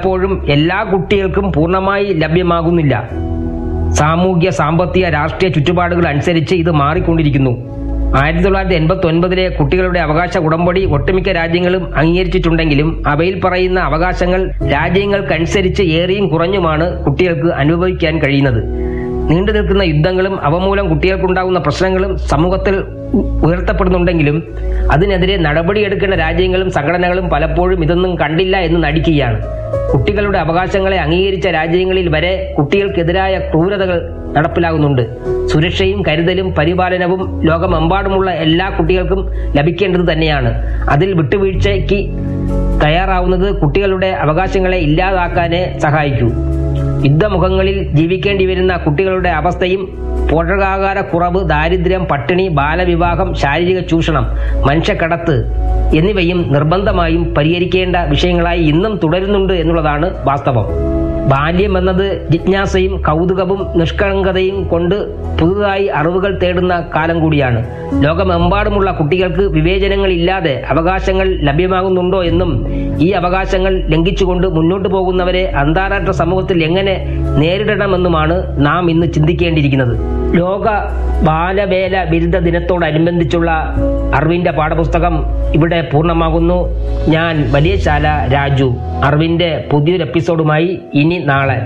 പലപ്പോഴും എല്ലാ കുട്ടികൾക്കും പൂർണ്ണമായി ലഭ്യമാകുന്നില്ല സാമൂഹ്യ സാമ്പത്തിക രാഷ്ട്രീയ ചുറ്റുപാടുകൾ അനുസരിച്ച് ഇത് മാറിക്കൊണ്ടിരിക്കുന്നു ആയിരത്തി തൊള്ളായിരത്തി എൺപത്തി ഒൻപതിലെ കുട്ടികളുടെ അവകാശ ഉടമ്പടി ഒട്ടുമിക്ക രാജ്യങ്ങളും അംഗീകരിച്ചിട്ടുണ്ടെങ്കിലും അവയിൽ പറയുന്ന അവകാശങ്ങൾ രാജ്യങ്ങൾക്കനുസരിച്ച് ഏറിയും കുറഞ്ഞുമാണ് കുട്ടികൾക്ക് അനുഭവിക്കാൻ കഴിയുന്നത് നീണ്ടു നിൽക്കുന്ന യുദ്ധങ്ങളും അവ മൂലം കുട്ടികൾക്കുണ്ടാകുന്ന പ്രശ്നങ്ങളും സമൂഹത്തിൽ ഉ- ഉയർത്തപ്പെടുന്നുണ്ടെങ്കിലും അതിനെതിരെ നടപടിയെടുക്കേണ്ട രാജ്യങ്ങളും സംഘടനകളും പലപ്പോഴും ഇതൊന്നും കണ്ടില്ല എന്ന് നടിക്കുകയാണ് കുട്ടികളുടെ അവകാശങ്ങളെ അംഗീകരിച്ച രാജ്യങ്ങളിൽ വരെ കുട്ടികൾക്കെതിരായ ക്രൂരതകൾ നടപ്പിലാകുന്നുണ്ട് സുരക്ഷയും കരുതലും പരിപാലനവും ലോകമെമ്പാടുമുള്ള എല്ലാ കുട്ടികൾക്കും ലഭിക്കേണ്ടത് തന്നെയാണ് അതിൽ വിട്ടുവീഴ്ചയ്ക്ക് തയ്യാറാവുന്നത് കുട്ടികളുടെ അവകാശങ്ങളെ ഇല്ലാതാക്കാനേ സഹായിക്കൂ യുദ്ധമുഖങ്ങളിൽ ജീവിക്കേണ്ടി വരുന്ന കുട്ടികളുടെ അവസ്ഥയും പോഷകാഹാര കുറവ് ദാരിദ്ര്യം പട്ടിണി ബാലവിവാഹം ശാരീരിക ചൂഷണം മനുഷ്യക്കടത്ത് എന്നിവയും നിർബന്ധമായും പരിഹരിക്കേണ്ട വിഷയങ്ങളായി ഇന്നും തുടരുന്നുണ്ട് എന്നുള്ളതാണ് വാസ്തവം ബാല്യം എന്നത് ജിജ്ഞാസയും കൗതുകവും നിഷ്കളങ്കതയും കൊണ്ട് പുതുതായി അറിവുകൾ തേടുന്ന കാലം കൂടിയാണ് ലോകമെമ്പാടുമുള്ള കുട്ടികൾക്ക് വിവേചനങ്ങളില്ലാതെ അവകാശങ്ങൾ ലഭ്യമാകുന്നുണ്ടോ എന്നും ഈ അവകാശങ്ങൾ ലംഘിച്ചുകൊണ്ട് മുന്നോട്ട് പോകുന്നവരെ അന്താരാഷ്ട്ര സമൂഹത്തിൽ എങ്ങനെ നേരിടണമെന്നുമാണ് നാം ഇന്ന് ചിന്തിക്കേണ്ടിയിരിക്കുന്നത് ലോക ബാലവേല വിരുദ്ധ ദിനത്തോടനുബന്ധിച്ചുള്ള അറിവിന്റെ പാഠപുസ്തകം ഇവിടെ പൂർണ്ണമാകുന്നു ഞാൻ വലിയശാല രാജു അറിവിന്റെ പുതിയൊരു എപ്പിസോഡുമായി ഇനി നാളെ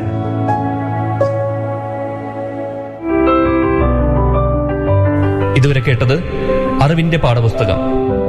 ഇതുവരെ കേട്ടത് അറിവിന്റെ പാഠപുസ്തകം